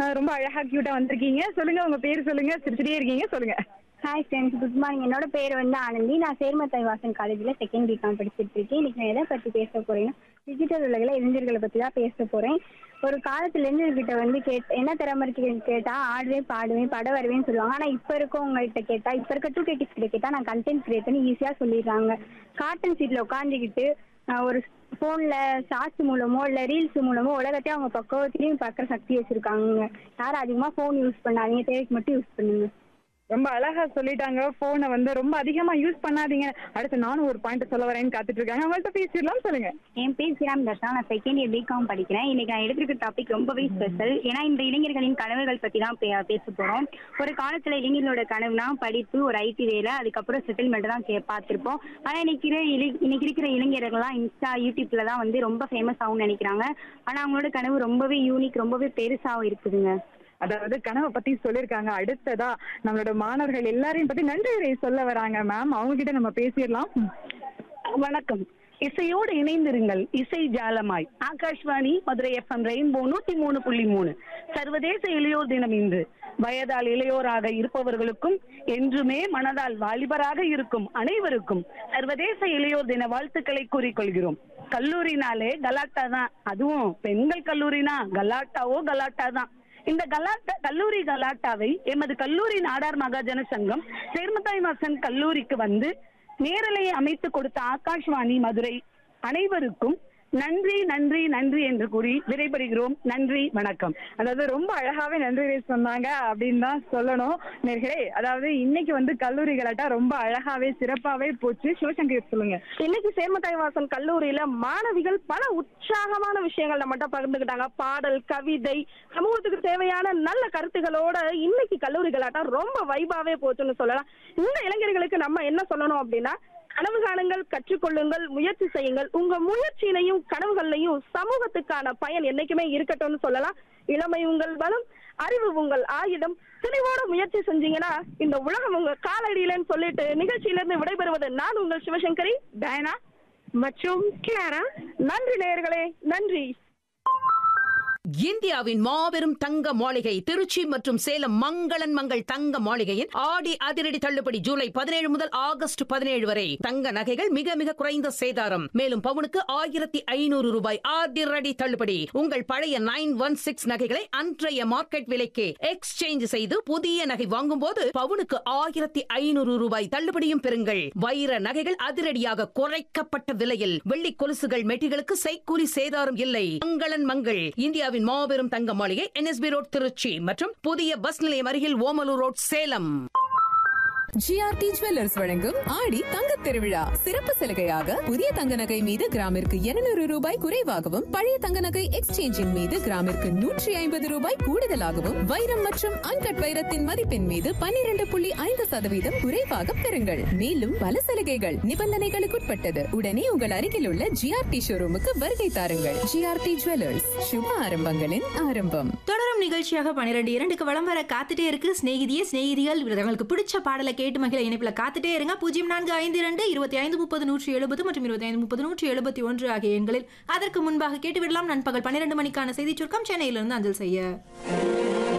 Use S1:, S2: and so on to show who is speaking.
S1: அஹ் ரொம்ப அழகா கியூட்டா வந்திருக்கீங்க சொல்லுங்க உங்க பேர் சொல்லுங்க சிரிச்சுட்டே இருக்கீங்க சொல்லுங்க
S2: ஹாய் ஃப்ரெண்ட்ஸ் குட் மார்னிங் என்னோட பேர் வந்து ஆனந்தி நான் சேர்மத்தாய் வாசன் காலேஜில் செகண்ட் பிகாம் படிச்சுட்டு இருக்கேன் இன்னைக்கு நான் எதை பற்றி பேச போறேன்னா டிஜிட்டல் உலகில் இளைஞர்களை பற்றி தான் பேச போறேன் ஒரு காலத்துல இளைஞர்கிட்ட வந்து கேட் என்ன திறமை இருக்கு கேட்டா ஆடுவேன் பாடுவேன் படம் வருவேன்னு சொல்லுவாங்க ஆனா இப்ப இருக்கவங்ககிட்ட கேட்டா இப்ப இருக்க டூ கேட்டிஸ் கிட்ட கேட்டா நான் கண்டென்ட் கிரியேட் பண்ணி ஈஸியா சொல்லிடுறாங்க காட்டன் சீட்ல உட்காந்துக்கிட்டு ஒரு ஃபோன்ல ஷார்ட்ஸ் மூலமோ இல்ல ரீல்ஸ் மூலமோ உலகத்தையும் அவங்க பக்கவத்திலையும் பார்க்குற சக்தி வச்சிருக்காங்க யாரும் அதிகமா ஃபோன் யூஸ் பண்ணாதீங்க தேவைக்கு மட்டும் யூஸ் பண்ணுங்க
S1: ரொம்ப அழகா சொல்லிட்டாங்க போனை வந்து ரொம்ப அதிகமா யூஸ் பண்ணாதீங்க அடுத்து நானும் ஒரு பாயிண்ட் சொல்ல வரேன்னு காத்துட்டு இருக்காங்க அவங்கள்ட்ட பேசிடலாம் சொல்லுங்க
S2: என் பேர் சிராம் தர்ஷனா நான் செகண்ட் இயர் பிகாம் படிக்கிறேன் இன்னைக்கு நான் எடுத்திருக்க டாபிக் ரொம்பவே ஸ்பெஷல் ஏன்னா இந்த இளைஞர்களின் கனவுகள் பத்தி தான் பே- பேச போறோம் ஒரு காலத்துல இளைஞர்களோட கனவுனா படிப்பு ஒரு ஐடி வேலை அதுக்கப்புறம் செட்டில்மெண்ட் தான் கே பார்த்திருப்போம் ஆனா இன்னைக்கு இரு- இளை- இன்னைக்கு இருக்கிற இளைஞர்கள்லாம் இன்ஸ்டா யூடியூப்ல தான் வந்து ரொம்ப ஃபேமஸ் ஆகும்னு நினைக்கிறாங்க ஆனா அவங்களோட கனவு ரொம்பவே யூனிக் ரொம்பவே பெருசாவும் இருக்குதுங்க
S1: அதாவது கனவை பத்தி சொல்லியிருக்காங்க அடுத்ததா நம்மளோட மாணவர்கள் எல்லாரையும் பத்தி நன்றி உரை சொல்ல வராங்க மேம் அவங்க கிட்ட நம்ம பேசிடலாம்
S3: வணக்கம் இசையோடு இணைந்திருங்கள் இசை ஜாலமாய் ஆகாஷ்வாணி மதுரை எஃப்எம் ரெயின்போ நூத்தி மூணு புள்ளி மூணு சர்வதேச இளையோர் தினம் இன்று வயதால் இளையோராக இருப்பவர்களுக்கும் என்றுமே மனதால் வாலிபராக இருக்கும் அனைவருக்கும் சர்வதேச இளையோர் தின வாழ்த்துக்களை கூறிக்கொள்கிறோம் கல்லூரினாலே கலாட்டா தான் அதுவும் பெண்கள் கல்லூரினா கலாட்டாவோ கலாட்டா தான் இந்த கலாட்டா கல்லூரி கலாட்டாவை எமது கல்லூரி நாடார் மகாஜன சங்கம் சேர்மத்தாய் வாசன் கல்லூரிக்கு வந்து நேரலையை அமைத்து கொடுத்த ஆகாஷ்வாணி மதுரை அனைவருக்கும் நன்றி நன்றி நன்றி என்று கூறி விடைபெறுகிறோம் நன்றி வணக்கம்
S1: அதாவது ரொம்ப அழகாவே நன்றி உரை சொன்னாங்க அப்படின்னு தான் சொல்லணும் நேர்களே அதாவது இன்னைக்கு வந்து கல்லூரிகளாட்டா ரொம்ப அழகாவே சிறப்பாவே போச்சு சிவசங்கர் சொல்லுங்க
S4: இன்னைக்கு சேர்மத்தாய் வாசன் கல்லூரியில மாணவிகள் பல உற்சாகமான விஷயங்கள் நம்மகிட்ட பகிர்ந்துக்கிட்டாங்க பாடல் கவிதை சமூகத்துக்கு தேவையான நல்ல கருத்துகளோட இன்னைக்கு கல்லூரிகளாட்டம் ரொம்ப வைபாவே போச்சுன்னு சொல்லலாம் இந்த இளைஞர்களுக்கு நம்ம என்ன சொல்லணும் அப்படின்னா கனவு காணுங்கள் கற்றுக்கொள்ளுங்கள் முயற்சி செய்யுங்கள் உங்க முயற்சியிலையும் கனவுகள்லையும் சமூகத்துக்கான பயன் என்னைக்குமே இருக்கட்டும்னு சொல்லலாம் இளமை உங்கள் பலம் அறிவு உங்கள் ஆயுதம் துணிவோட முயற்சி செஞ்சீங்கன்னா இந்த உலகம் உங்க காலடியிலன்னு சொல்லிட்டு நிகழ்ச்சியிலிருந்து விடைபெறுவது நான் உங்கள் சிவசங்கரி டயனா மற்றும் கிளாரா நன்றி நேயர்களே நன்றி
S5: இந்தியாவின் மாபெரும் தங்க மாளிகை திருச்சி மற்றும் சேலம் மங்களன் மங்கள் தங்க மாளிகையின் ஆடி அதிரடி தள்ளுபடி ஜூலை பதினேழு முதல் ஆகஸ்ட் பதினேழு வரை தங்க நகைகள் மிக மிக குறைந்த சேதாரம் மேலும் பவுனுக்கு ஆயிரத்தி ஐநூறு ரூபாய் அதிரடி தள்ளுபடி உங்கள் பழைய நைன் ஒன் சிக்ஸ் நகைகளை அன்றைய மார்க்கெட் விலைக்கு எக்ஸ்சேஞ்ச் செய்து புதிய நகை வாங்கும் போது பவுனுக்கு ஆயிரத்தி ஐநூறு ரூபாய் தள்ளுபடியும் பெறுங்கள் வைர நகைகள் அதிரடியாக குறைக்கப்பட்ட விலையில் வெள்ளி கொலுசுகள் மெட்டிகளுக்கு செய்கூலி சேதாரம் இல்லை மங்களன் மங்கள் இந்தியாவின் மாபெரும் தங்க மாளிகை என்எஸ்பி ரோட் திருச்சி மற்றும் புதிய பஸ் நிலையம் அருகில் Omalur road Salem
S6: GRT jewellers வழங்கும் ஆடி தங்க திருவிழா சிறப்பு சலுகையாக புதிய தங்க நகை மீது கிராமிற்கு 200 ரூபாய் குறைவாகவும் பழைய தங்க நகை எக்ஸ்சேஞ்சின் மீது கிராமிற்கு நூற்றி ஐம்பது ரூபாய் கூடுதலாகவும் வைரம் மற்றும் அன்கட் வைரத்தின் மதிப்பின் மீது 12.5% புள்ளி ஐந்து சதவீதம் குறைவாக பெறுங்கள் மேலும் பல சலுகைகள் நிபந்தனைகளுக்குட்பட்டது உடனே உங்கள் அருகில் உள்ள ஜிஆர்டி ஷோரூமுக்கு வருகை தாருங்கள் ஜிஆர்டி ஜுவல்லர்ஸ் சுப ஆரம்பங்களின் ஆரம்பம்
S7: தொடரும் நிகழ்ச்சியாக பன்னிரெண்டு இரண்டுக்கு வளம் வர காத்துட்டே இருக்கு சிநேகிதியே சிநேகிதிகள் தங்களுக்கு பிடிச்ச பாடலை கேட்டு மகிழ இணைப்பில் காத்துட்டே இருங்க பூஜ்ஜியம் நான்கு ஐந்து இரண்டு இருபத்தி ஐந்து முப்பது நூற்றி எழுபது மற்றும் இருபத்தி ஐந்து முப்பது நூற்றி எழுபத்தி ஒன்று ஆகிய எண்களில் அதற்கு முன்பாக கேட்டுவிடலாம் நண்பகல் பன்னிரண்டு மணிக்கான செய்திச் சுருக்கம் சென்னையிலிருந்து அஞ்சல் செய்ய